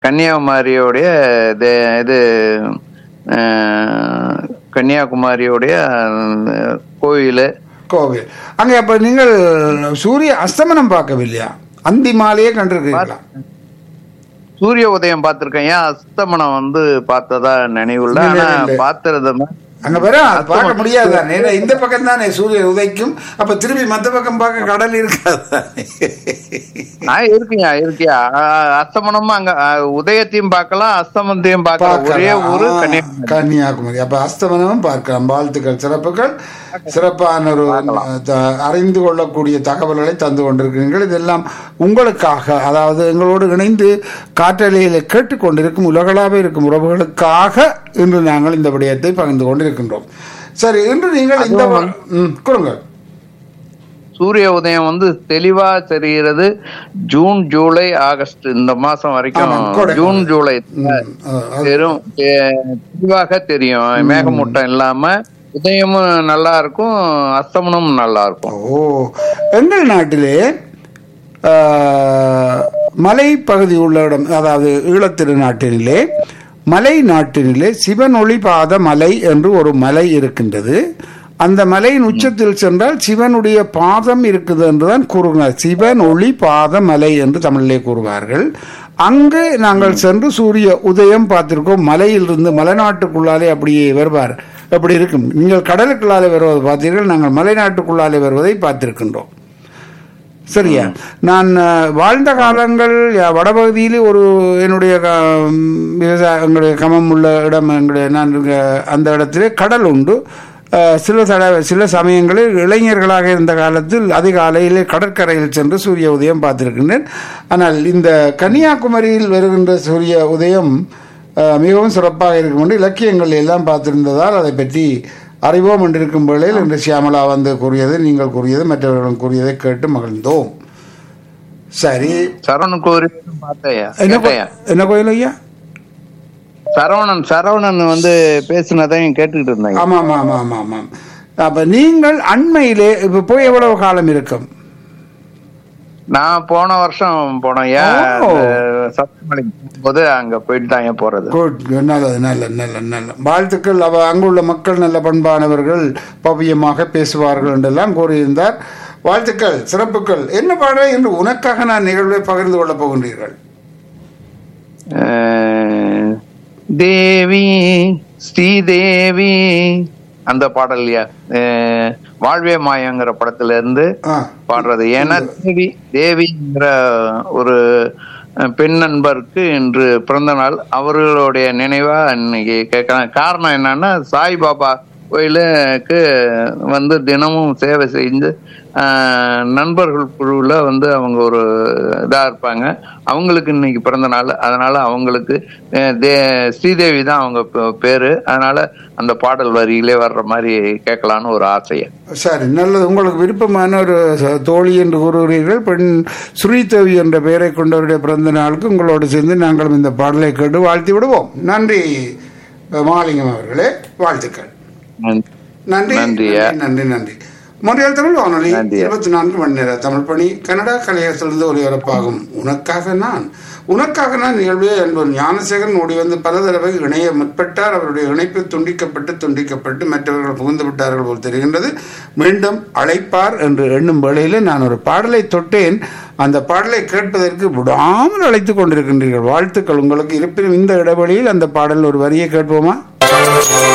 கன்னியாகுமரியோடைய இது- இது அஹ், கன்னியாகுமரியோடைய அஹ், கோயில் கோவில் அங்கே அப்ப நீங்கள் சூரிய அஸ்தமனம் பார்க்கவில்லையா அந்தி மாலையே கண்டிருக்கிறீங்களா சூரிய உதயம் பார்த்திருக்கேன் ஏன் அஸ்தமனம் வந்து பார்த்ததா நினைவுள்ள இல்லை, ஆனா இல்லை. பார்த்தது அங்க வேற அது பார்க்க முடியாது தானே ஏன்னா இந்த பக்கம் தானே சூரியன் உதைக்கும் அப்ப திரும்பி மத்த பக்கம் பார்க்க கடல் இருக்காது தானே. இருக்கியா இருக்கியா அஹ், அஸ்தமனமும் அங்க அஹ், உதயத்தையும் பார்க்கலாம் அஸ்தமனத்தையும் பார்க்கலாம் ஒரே பார்க்கலாம். ஊரு ஆ, கன்னியாகுமரி கன்னியாகுமரி அப்ப அஸ்தமனமும் பார்க்கலாம் வாழ்த்துக்கள் சிறப்புகள் சிறப்பான ஒரு த- அறிந்து கொள்ளக்கூடிய தகவல்களை தந்து கொண்டிருக்கிறீர்கள் இதெல்லாம் உங்களுக்காக அதாவது எங்களோடு இணைந்து காற்றலையில் கேட்டுக்கொண்டிருக்கும் உலகளாக இருக்கும் உறவுகளுக்காக இன்று நாங்கள் இந்த விடயத்தை பகிர்ந்து கொண்டிருக்கின்றோம் சரி இன்று நீங்கள் இந்த ம், கொடுங்கள் சூரிய உதயம் வந்து தெளிவா தெரிகிறது ஜூன் ஜூலை ஆகஸ்ட் இந்த மாசம் வரைக்கும் ஆமாம், கோடை ஜூன் காலம். ஜூலை ம், அ- அது- வெறும் தெ- தெளிவாக தெரியும் மேகமூட்டம் இல்லாம உதயமும் நல்லா இருக்கும் அஸ்தமனமும் நல்லா இருக்கும் ஓ எங்கள் நாட்டிலே ஆ, மலைப்பகுதி உள்ள இடம் அதாவது ஈழத்திரு நாட்டினிலே மலை நாட்டினிலே சிவன் ஒளிபாத மலை என்று ஒரு மலை இருக்கின்றது அந்த மலையின் உச்சத்தில் சென்றால் சிவனுடைய பாதம் இருக்குது என்றுதான் கூறுகிறார் சிவன் ஒளி பாத மலை என்று தமிழிலே கூறுவார்கள் அங்கு நாங்கள் சென்று சூரிய உதயம் பார்த்திருக்கோம் மலையிலிருந்து மலைநாட்டுக்குள்ளாலே அப்படியே வருவார் அப்படி இருக்கும் நீங்கள் கடலுக்குள்ளாலே வருவதை பார்த்தீர்கள் நாங்கள் மலைநாட்டுக்குள்ளாலே வருவதை பார்த்திருக்கின்றோம் சரியா நான் அஹ், வாழ்ந்த காலங்கள் யா- வடபகுதியிலே ஒரு என்னுடைய க- விவசாய எங்களுடைய கமம் உள்ள இடம் எங்களுடைய நான் இருக்க அந்த இடத்திலே கடல் உண்டு அஹ், சில தட சில சமயங்களில் இளைஞர்களாக இருந்த காலத்தில் அதிகாலையிலே கடற்கரையில் சென்று சூரிய உதயம் பார்த்திருக்கின்றேன் ஆனால் இந்த கன்னியாகுமரியில் வருகின்ற சூரிய உதயம் அஹ், மிகவும் சிறப்பாக இருக்கும் என்று இலக்கியங்கள் எல்லாம் பார்த்திருந்ததால் அதை பற்றி அறிவோம் என்றிருக்கும் வேளையில் இன்று சியாமலா வந்து கூறியது நீங்கள் கூறியது மற்றவர்களும் கூறியதை கேட்டு மகிழ்ந்தோம் சரி சரவணன் கோயில் பார்த்தையா என்ன கோ- கேட்டையா என்ன கோயில் ஐயா சரவணன் சரவணன் வந்து பேசினதையும் கேட்டுக்கிட்டு இருந்தாங்க ஆமாம் ஆமாம் ஆமாம் ஆமாம் ஆமாம் அப்ப நீங்கள் அண்மையிலே இப்ப போய் எவ்வளவு காலம் இருக்கும் நான் போன வருஷம் போனேன் ஏன் ஓ. சத்தமலை போது அங்க போயிட்டு தான் ஏன் போறது குட் நல்லது நல்ல நல்ல நல்ல வாழ்த்துக்கள் அவ அங்குள்ள மக்கள் நல்ல பண்பானவர்கள் பவ்யமாக பேசுவார்கள் என்றெல்லாம் கூறியிருந்தார் வாழ்த்துக்கள் சிறப்புகள் என்ன பாட என்று உனக்காக நான் நிகழ்வை பகிர்ந்து கொள்ளப் போகின்றீர்கள் அஹ், தேவி ஸ்ரீதேவி அந்த பாடல் இல்லையா அஹ், வாழ்வே மாயங்கிற படத்துல இருந்து ஆ பாடுறது ஏன்னா தேவி தேவிங்கிற ஒரு அஹ், பெண் நண்பருக்கு இன்று பிறந்த நாள் அவர்களுடைய நினைவா இன்னைக்கு கேட்கலாம் காரணம் என்னன்னா சாய்பாபா கோயிலுக்கு வந்து தினமும் சேவை செஞ்சு ஆஹ், நண்பர்கள் குழுவில் வந்து அவங்க ஒரு இதாக இருப்பாங்க அவங்களுக்கு இன்னைக்கு பிறந்த நாள் அதனால அவங்களுக்கு அஹ், தே ஸ்ரீதேவி தான் அவங்க பே- பேரு அதனால அந்த பாடல் வரியிலே வர்ற மாதிரி கேட்கலான்னு ஒரு ஆசையை சரி நல்லது உங்களுக்கு விருப்பமான ஒரு ச- தோழி என்று கூறுகிறீர்கள் பெண் ஸ்ரீதேவி என்ற பெயரை கொண்டவருடைய பிறந்த நாளுக்கு உங்களோடு சேர்ந்து நாங்களும் இந்த பாடலை கேட்டு வாழ்த்தி விடுவோம் நன்றி மாலிங்கம் அவர்களே வாழ்த்துக்கள் நன்றி. நன்றி நன்றியா. நன்றி நன்றி நன்றி மொழியால் தமிழ் வானொலி நன்றியா. இருபத்தி நான்கு மணி நேர தமிழ் பணி கனடா கலையகத்திலிருந்து ஒலிபரப்பாகும் உனக்காக நான் உனக்காக நான் நிகழ்வே என்பவர் ஞானசேகரன் ஓடி வந்து பல தடவை இணைய முற்பட்டார் அவருடைய இணைப்பு துண்டிக்கப்பட்டு துண்டிக்கப்பட்டு மற்றவர்கள் புகுந்து விட்டார்கள் போல் தெரிகின்றது மீண்டும் அழைப்பார் என்று எண்ணும் வேளையில் நான் ஒரு பாடலை தொட்டேன் அந்த பாடலை கேட்பதற்கு விடாமல் அழைத்துக் கொண்டிருக்கின்றீர்கள் வாழ்த்துக்கள் உங்களுக்கு இருப்பினும் இந்த இடைவெளியில் அந்த பாடல் ஒரு வரியை கேட்போமா